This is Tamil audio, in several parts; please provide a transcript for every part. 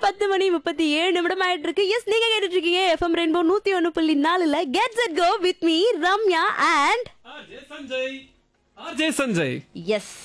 பத்து மணி முப்பத்தி ஏழு நிமிடம் ஆயிட்டு இருக்கு எஸ் நீங்க கேட்டுட்டு இருக்கீங்க எஃப்எம் ரெயின்போ நூத்தி ஒன்னு புள்ளி நாலுல get set go with me Ramya and RJ Sanjay RJ Sanjay S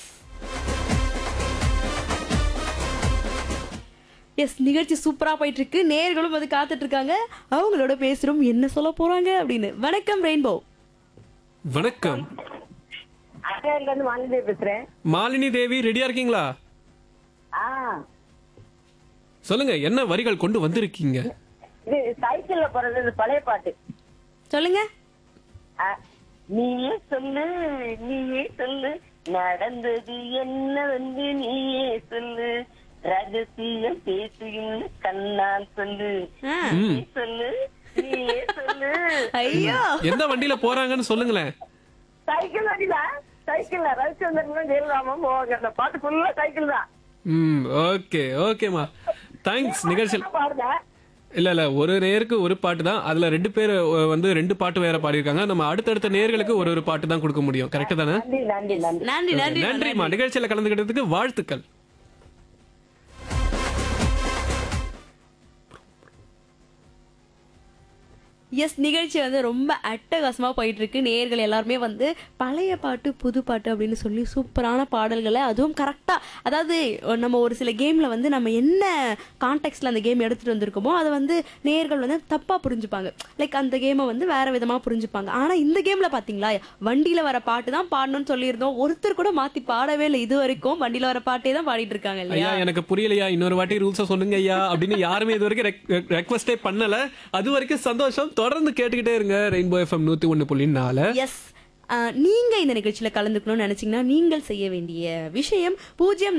S நிகழ்ச்சி சூப்பரா போயிட்டு இருக்கு நேர்களும் வந்து காத்துட்டு இருக்காங்க அவங்களோட பேசுறோம் என்ன சொல்ல போறாங்க அப்படின்னு வணக்கம் ரெயின்போ வணக்கம் அடையாறுல இருந்து வாங்கிட்டே பேசுறேன் மாலினி தேவி ரெடியா இருக்கீங்களா ஆ சொல்லுங்க என்ன வரிகள் கொண்டு வந்திருக்கீங்க இது சைக்கிள்ல போறது இது பழைய பாட்டு சொல்லுங்க ஆ, நீயே சொல்லு நீயே சொல்லு நடந்தது என்ன வந்து நீயே சொல்லு ரகசியம் பேசுகின்ற கண்ணால் சொல்லு ஆ. நீயே சொல்லு நீயே சொல்லு ஐயோ எந்த வண்டியில போறாங்கன்னு சொல்லுங்களேன் சைக்கிள் வண்டிதான் சைக்கிள்ல ரவிச்சந்திரன் ஜெயலலிதாமும் போவாங்க அந்த பாட்டு ஃபுல்லா சைக்கிள் தான் ம் ஓகே ஓகேமா தேங்க்ஸ் நிகழ்ச்சியில் பாடுங்க இல்ல இல்ல ஒரு நேருக்கு ஒரு பாட்டு தான் அதுல ரெண்டு பேர் அஹ், வந்து ரெண்டு பாட்டு வேற பாடியிருக்காங்க நம்ம அடுத்தடுத்த நேர்களுக்கு ஒரு ஒரு பாட்டு தான் கொடுக்க முடியும் கரெக்ட் தானே நன்றி நன்றி நன்றி நன்றி நன்றி நன்றிமா நிகழ்ச்சியில கலந்துக்கிட்டதுக்கு வாழ்த்துக்கள் எஸ் நிகழ்ச்சி வந்து ரொம்ப அட்டகாசமா போயிட்டு இருக்கு நேர்கள் எல்லாருமே வந்து பழைய பாட்டு புது பாட்டு அப்படின்னு சொல்லி சூப்பரான பாடல்களை அதுவும் கரெக்டா அதாவது நம்ம ஒரு சில கேம்ல வந்து நம்ம என்ன கான்டெக்ட்ல அந்த கேம் எடுத்துட்டு வந்திருக்கோமோ அதை வந்து நேர்கள் வந்து தப்பா புரிஞ்சுப்பாங்க லைக் அந்த கேமை வந்து வேற விதமா புரிஞ்சுப்பாங்க ஆனா இந்த கேம்ல பாத்தீங்களா வண்டியில வர பாட்டு தான் பாடணும்னு சொல்லியிருந்தோம் ஒருத்தர் கூட மாத்தி பாடவே இல்லை இது வரைக்கும் வண்டியில வர பாட்டே தான் பாடிட்டு இருக்காங்க இல்லையா ஐயா எனக்கு புரியலையா இன்னொரு வாட்டி ரூல்ஸ சொல்லுங்க ஐயா அப்படின்னு யாருமே இது வரைக்கும் ரெக்வஸ்டே பண்ணல அது வரைக்கும் சந்தோஷம் தொடர்ந்து கேட்டுக்கிட்டே இருங்க ரெயின்போ எஃப்எம் நூத்தி ஒண்ணு புள்ளி நாலு எஸ் நீங்க இந்த நிகழ்ச்சியில கலந்துக்கணும்னு நினைச்சீங்கன்னா நீங்கள் செய்ய வேண்டிய விஷயம் பூஜ்ஜியம்